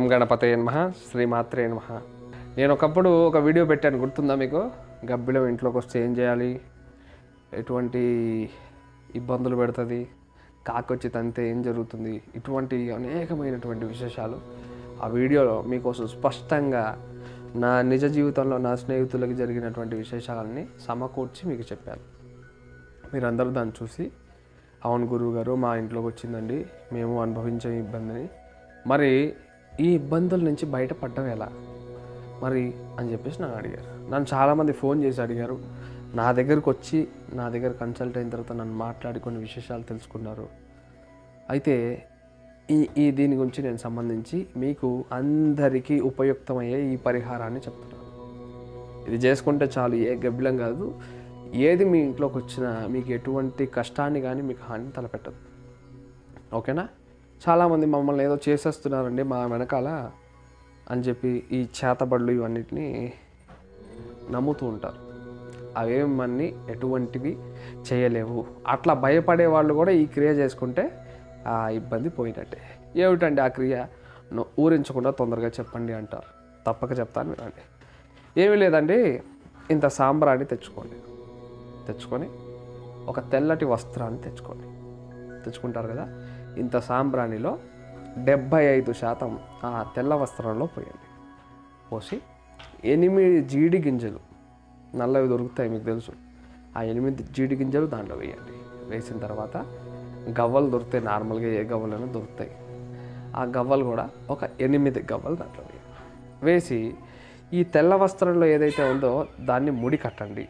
గణపతే నమ శ్రీమాత్రే నమ నేను ఒకప్పుడు ఒక వీడియో పెట్టాను గుర్తుందా మీకు గబ్బిలం ఇంట్లోకి వస్తే ఏం చేయాలి ఎటువంటి ఇబ్బందులు పెడుతుంది కాకొచ్చి తంతే ఏం జరుగుతుంది ఇటువంటి అనేకమైనటువంటి విశేషాలు ఆ వీడియోలో మీకోసం స్పష్టంగా నా నిజ జీవితంలో నా స్నేహితులకి జరిగినటువంటి విశేషాలన్నీ సమకూర్చి మీకు చెప్పాను మీరందరూ దాన్ని చూసి అవును గురువు గారు మా ఇంట్లోకి వచ్చిందండి మేము అనుభవించే ఇబ్బందిని మరి ఈ ఇబ్బందుల నుంచి బయటపడడం ఎలా మరి అని చెప్పేసి నన్ను అడిగారు నన్ను చాలామంది ఫోన్ చేసి అడిగారు నా దగ్గరకు వచ్చి నా దగ్గర కన్సల్ట్ అయిన తర్వాత నన్ను మాట్లాడి కొన్ని విశేషాలు తెలుసుకున్నారు అయితే ఈ ఈ దీని గురించి నేను సంబంధించి మీకు అందరికీ ఉపయుక్తమయ్యే ఈ పరిహారాన్ని చెప్తున్నాను ఇది చేసుకుంటే చాలు ఏ గబ్బిలం కాదు ఏది మీ ఇంట్లోకి వచ్చినా మీకు ఎటువంటి కష్టాన్ని కానీ మీకు హాని తలపెట్టదు ఓకేనా చాలామంది మమ్మల్ని ఏదో చేసేస్తున్నారండి మా వెనకాల అని చెప్పి ఈ చేతబడులు ఇవన్నిటిని నమ్ముతూ ఉంటారు అవేమి మన్ని ఎటువంటివి చేయలేవు అట్లా భయపడే వాళ్ళు కూడా ఈ క్రియ చేసుకుంటే ఆ ఇబ్బంది పోయినట్టే ఏమిటండి ఆ క్రియ నో- ఊరించకుండా తొందరగా చెప్పండి అంటారు తప్పక చెప్తాను వినండి ఏమీ లేదండి ఇంత సాంబ్రాన్ని తెచ్చుకోండి తెచ్చుకొని ఒక తెల్లటి వస్త్రాన్ని తెచ్చుకోండి తెచ్చుకుంటారు కదా ఇంత సాంబ్రాణిలో డెబ్బై ఐదు శాతం ఆ తెల్ల వస్త్రంలో పోయండి పోసి ఎనిమిది జీడి గింజలు నల్లవి దొరుకుతాయి మీకు తెలుసు ఆ ఎనిమిది జీడి గింజలు దాంట్లో వేయండి వేసిన తర్వాత గవ్వలు దొరుకుతాయి నార్మల్గా ఏ గవ్వలైనా దొరుకుతాయి ఆ గవ్వలు కూడా ఒక ఎనిమిది గవ్వలు దాంట్లో వేయండి వేసి ఈ తెల్ల వస్త్రంలో ఏదైతే ఉందో దాన్ని ముడి కట్టండి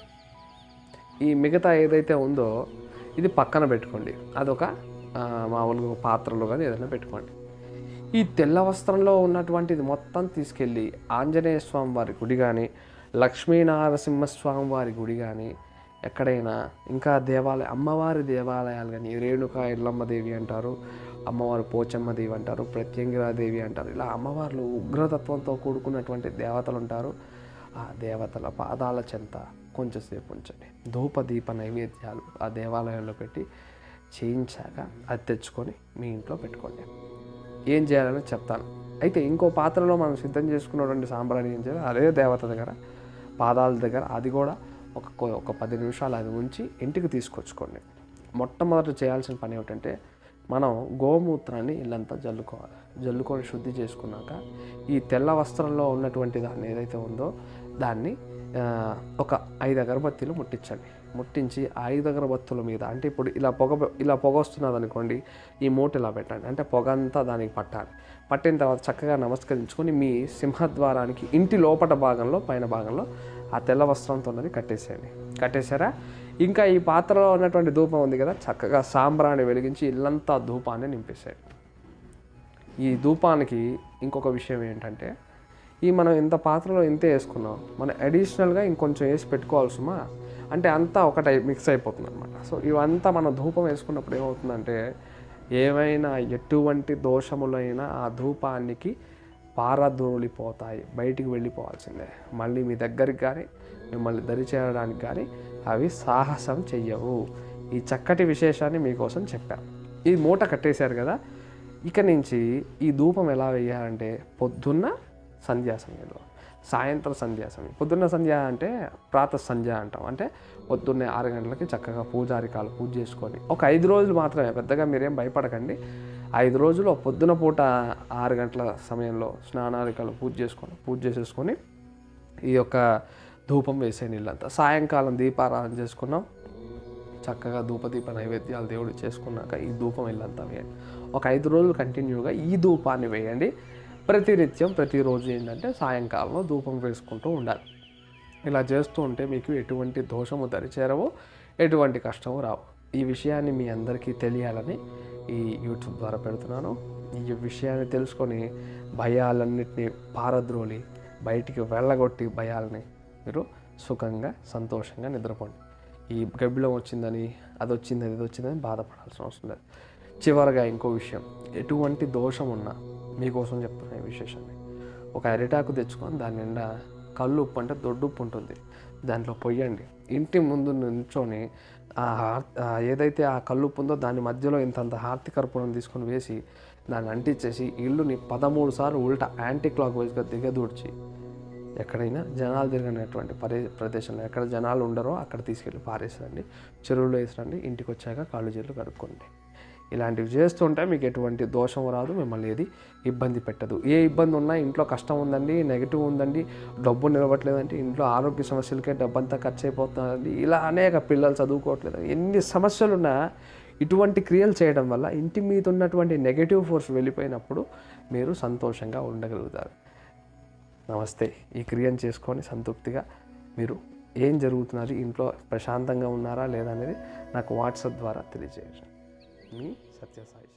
ఈ మిగతా ఏదైతే ఉందో ఇది పక్కన పెట్టుకోండి అదొక ఆ, మామూలుగా ఒక పాత్రలో కానీ ఏదైనా పెట్టుకోండి ఈ తెల్ల వస్త్రంలో ఉన్నటువంటిది మొత్తం తీసుకెళ్ళి ఆంజనేయ స్వామి వారి గుడి కానీ లక్ష్మీనరసింహస్వామి వారి గుడి కానీ ఎక్కడైనా ఇంకా దేవాలయ అమ్మవారి దేవాలయాలు కానీ రేణుక ఎల్లమ్మ దేవి అంటారు అమ్మవారు పోచమ్మ దేవి అంటారు ప్రత్యంగిరాదేవి అంటారు ఇలా అమ్మవార్లు ఉగ్రతత్వంతో కూడుకున్నటువంటి దేవతలు ఉంటారు ఆ దేవతల పాదాల చెంత కొంచెంసేపు ఉంచండి ధూప దీప నైవేద్యాలు ఆ దేవాలయంలో పెట్టి చేయించాక అది తెచ్చుకొని మీ ఇంట్లో పెట్టుకోండి ఏం చేయాలని చెప్తాను అయితే ఇంకో పాత్రలో మనం సిద్ధం చేసుకున్నటువంటి సాంబ్రాణి ఏం చేయాలి అదే దేవత దగ్గర పాదాల దగ్గర అది కూడా ఒక కొ- ఒక పది నిమిషాలు అది ఉంచి ఇంటికి తీసుకొచ్చుకోండి మొట్టమొదట చేయాల్సిన పని ఏమిటంటే మనం గోమూత్రాన్ని ఇల్లంతా జల్లుకోవాలి జల్లుకొని శుద్ధి చేసుకున్నాక ఈ తెల్ల వస్త్రంలో ఉన్నటువంటి దాన్ని ఏదైతే ఉందో దాన్ని ఆ, ఒక ఐదు అగరబత్తీలు ముట్టించండి ముట్టించి ఆ ఐదు అగరబత్తుల మీద అంటే ఇప్పుడు ఇలా పొగ ఇలా పొగ వస్తున్నది అనుకోండి ఈ మూట ఇలా పెట్టండి అంటే పొగ అంతా దానికి పట్టాలి పట్టిన తర్వాత చక్కగా నమస్కరించుకొని మీ సింహద్వారానికి ఇంటి లోపట భాగంలో పైన భాగంలో ఆ తెల్ల వస్త్రంతో ఉన్నది కట్టేసేయండి కట్టేశారా ఇంకా ఈ పాత్రలో ఉన్నటువంటి ధూపం ఉంది కదా చక్కగా సాంబ్రాన్ని వెలిగించి ఇల్లంతా ధూపాన్ని నింపేసేయండి ఈ ధూపానికి ఇంకొక విషయం ఏంటంటే ఈ మనం ఇంత పాత్రలో ఇంతే వేసుకున్నాం మనం అడిషనల్గా ఇంకొంచెం వేసి పెట్టుకోవాల్సిమా అంటే అంతా ఒకటై మిక్స్ అయిపోతుంది అనమాట సో ఇవంతా మనం ధూపం వేసుకున్నప్పుడు ఏమవుతుందంటే ఏవైనా ఎటువంటి దోషములైనా ఆ ధూపానికి పారదూలిపోతాయి బయటికి వెళ్ళిపోవాల్సిందే మళ్ళీ మీ దగ్గరికి కానీ మిమ్మల్ని దరి చేరడానికి కానీ అవి సాహసం చెయ్యవు ఈ చక్కటి విశేషాన్ని మీకోసం చెప్పాను ఈ మూట కట్టేశారు కదా ఇక నుంచి ఈ ధూపం ఎలా వేయాలంటే పొద్దున్న సంధ్యా సమయంలో సాయంత్రం సంధ్యా సమయం పొద్దున్న సంధ్య అంటే ప్రాత సంధ్య అంటాం అంటే పొద్దున్నే ఆరు గంటలకి చక్కగా పూజారికాలు పూజ చేసుకొని ఒక ఐదు రోజులు మాత్రమే పెద్దగా మీరేం భయపడకండి ఐదు రోజులు పొద్దున పూట ఆరు గంటల సమయంలో స్నానారికాలు పూజ చేసుకొని పూజ చేసేసుకొని ఈ యొక్క ధూపం వేసే నీళ్ళంతా సాయంకాలం దీపారాధన చేసుకున్నాం చక్కగా ధూపదీప నైవేద్యాలు దేవుడు చేసుకున్నాక ఈ ధూపం ఇల్లంతా వేయండి ఒక ఐదు రోజులు కంటిన్యూగా ఈ ధూపాన్ని వేయండి ప్రతినిత్యం ప్రతిరోజు ఏంటంటే సాయంకాలంలో ధూపం వేసుకుంటూ ఉండాలి ఇలా చేస్తూ ఉంటే మీకు ఎటువంటి దోషము దరిచేరవు ఎటువంటి కష్టము రావు ఈ విషయాన్ని మీ అందరికీ తెలియాలని ఈ యూట్యూబ్ ద్వారా పెడుతున్నాను ఈ విషయాన్ని తెలుసుకొని భయాలన్నిటినీ పారద్రోలి బయటికి వెళ్ళగొట్టి భయాలని మీరు సుఖంగా సంతోషంగా నిద్రపోండి ఈ గబ్బిలం వచ్చిందని అది వచ్చింది ఇది వచ్చిందని బాధపడాల్సిన అవసరం లేదు చివరగా ఇంకో విషయం ఎటువంటి దోషం ఉన్నా మీకోసం చెప్తున్నా ఈ విశేషాన్ని ఒక అరిటాకు తెచ్చుకొని దాని నిండా కళ్ళు ఉప్పు అంటే దొడ్డు ఉప్పు ఉంటుంది దాంట్లో పొయ్యండి ఇంటి ముందు నిల్చొని ఆ హార్- ఆ ఏదైతే ఆ కళ్ళు ఉప్పు ఉందో దాని మధ్యలో ఇంతంత హార్తి కర్పూరం తీసుకొని వేసి దాన్ని అంటించేసి ఇల్లుని పదమూడు సార్లు ఉల్టా యాంటీ క్లాక్ వైజ్గా దిగదూడ్చి ఎక్కడైనా జనాలు తిరగనటువంటి పరే ప్రదేశంలో ఎక్కడ జనాలు ఉండరో అక్కడ తీసుకెళ్ళి పారేసిరండి చెరువులో వేసిరండి ఇంటికి వచ్చాక కాళ్ళు చేతులు కడుక్కోండి ఇలాంటివి చేస్తుంటే మీకు ఎటువంటి దోషం రాదు మిమ్మల్ని ఏది ఇబ్బంది పెట్టదు ఏ ఇబ్బంది ఉన్నా ఇంట్లో కష్టం ఉందండి నెగిటివ్ ఉందండి డబ్బు నిలవట్లేదంటే ఇంట్లో ఆరోగ్య సమస్యలకే డబ్బంతా ఖర్చు అయిపోతుందండి ఇలా అనేక పిల్లలు చదువుకోవట్లేదు ఎన్ని సమస్యలు ఉన్నా ఇటువంటి క్రియలు చేయడం వల్ల ఇంటి మీద ఉన్నటువంటి నెగటివ్ ఫోర్స్ వెళ్ళిపోయినప్పుడు మీరు సంతోషంగా ఉండగలుగుతారు నమస్తే ఈ క్రియను చేసుకొని సంతృప్తిగా మీరు ఏం జరుగుతున్నది ఇంట్లో ప్రశాంతంగా ఉన్నారా లేదా అనేది నాకు వాట్సాప్ ద్వారా తెలియజేయండి మీ సత్యసాయి